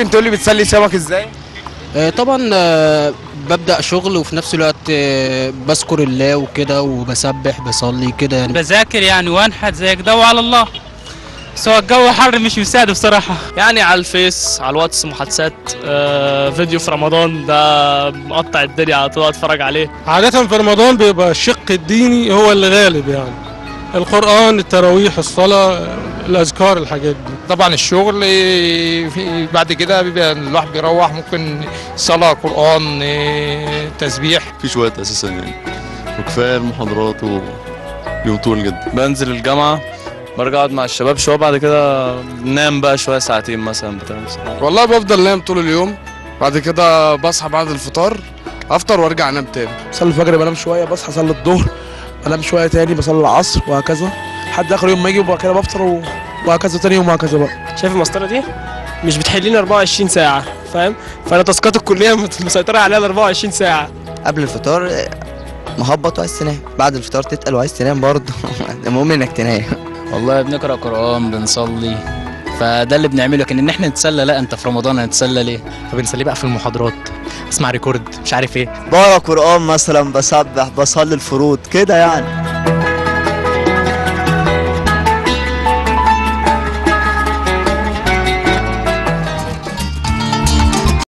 ممكن تقول لي بتسلي سمك ازاي آه، طبعا آه، ببدأ شغل وفي نفس الوقت آه، بذكر الله وكده وبسبح بصلي كده يعني بذاكر يعني وانحت زي كده وعلى الله بس هو الجو حر مش مساعد بصراحة يعني على الفيس على الواتس محادثات آه فيديو في رمضان ده مقطع الدنيا على طول اتفرج عليه عادة في رمضان بيبقى الشق الديني هو اللي غالب يعني القرآن التراويح الصلاة الأذكار الحاجات دي طبعا الشغل إيه، في بعد كده بيبقى الواحد بيروح ممكن صلاة قرآن إيه، تسبيح مفيش وقت اساسا يعني وكفايه المحاضرات و يوم طويل جدا بنزل الجامعة برجع اقعد مع الشباب شوية بعد كده ننام بقى شوية ساعتين مثلا بتاع والله بفضل نايم طول اليوم بعد كده بصحى بعد الفطار افطر وارجع انام تاني بصلي الفجر بنام شويه بصحى اصلي الظهر بنام شويه تاني بصلي العصر وهكذا لحد اخر يوم ما يجي وبعد كده بفطر و- وهكذا تاني يوم وهكذا بقى شايف المسطره دي مش بتحليني 24 ساعه فاهم فانا تاسكات الكليه مسيطره عليها ال 24 ساعه قبل الفطار آه، مهبط وعايز تنام بعد الفطار تتقل وعايز تنام برضه المهم انك تنام والله بنقرأ قرآن بنصلي فده اللي بنعمله لكن ان احنا نتسلى لا انت في رمضان هنتسلى ليه فبنسليه بقى في المحاضرات اسمع ريكورد مش عارف ايه بقرا قران مثلا بسبح بصلي الفروض كده يعني